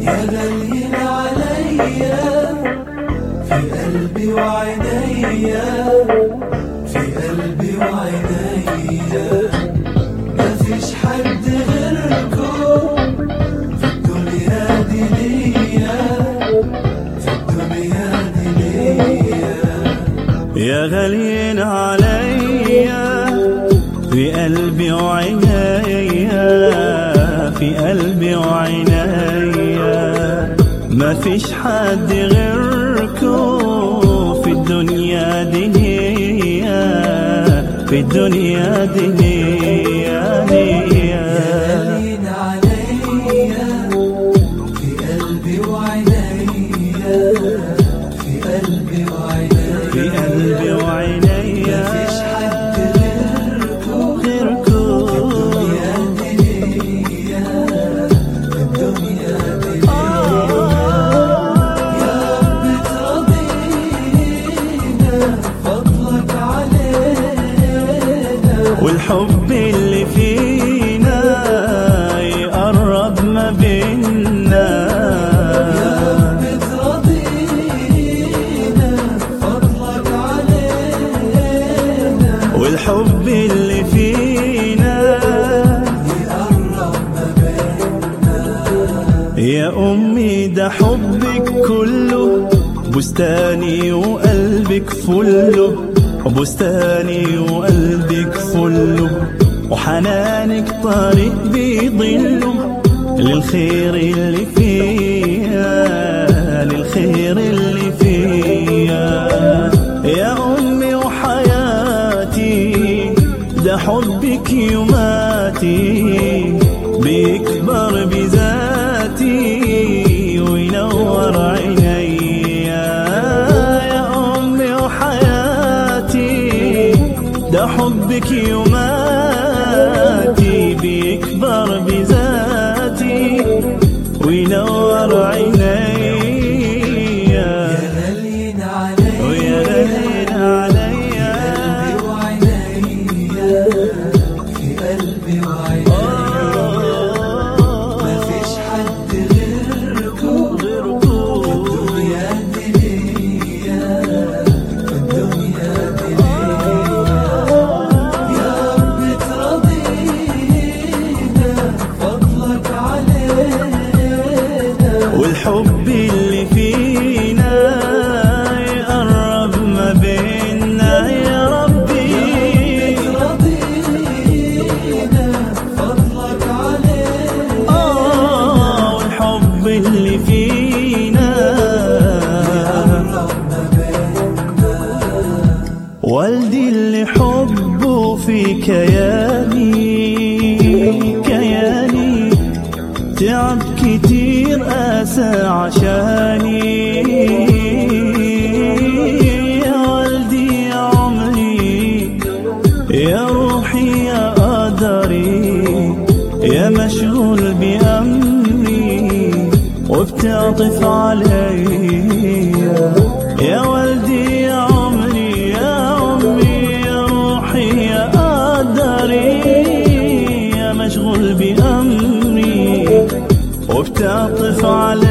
يا غاليين عليا في قلبي وعينيا في قلبي وعينيا مفيش حد غيركم في الدنيا دي ليا في الدنيا دي ليا يا غاليين عليا في قلبي وعينيا في قلبي وعينيا ما فيش حد غيركم في الدنيا دي هي في الدنيا دي هي هي غالين عليا في قلبي وعينيا في قلبي وعينيا في قلبي وعينيا مفيش حد غيركم غيركم الدنيا دي ليا في الدنيا دي ليا يا رب ترضينا فضلك علينا والحب اللي فينا يقرب ما بينا بترضينا فضلك علينا والحب اللي فينا يقرب ما بيننا يا أمي ده حبك كله بستاني وقلبك فله بستاني وقلبك فله وحنانك طريق بيضله للخير اللي فيها للخير اللي فيها يا أمي وحياتي ده حبك يماتي بيكبر بذاتي وينور عينيا يا أمي وحياتي ده حبك يماتي بيكبر بذاتي وينور عينيا غالين علينا ويا غالين عليا قلبي وعينيا في قلبي وعينيا مفيش حد غيركم الدنيا دي ليا في الدنيا دي ليا يا رب ترضينا فضلك علينا والحب اللي فينا يقرب ما بينا يا ربي ترضينا فضلك علينا آه والحب اللي فينا والدي اللي حبه في كياني كياني تعب كتير قاسى عشاني يا والدي يا عمري يا روحي يا قدري يا مشغول بأمري وبتعطف علي يا والدي يا عمري يا عمري يا روحي يا قدري يا مشغول بأمري وبتعطف علي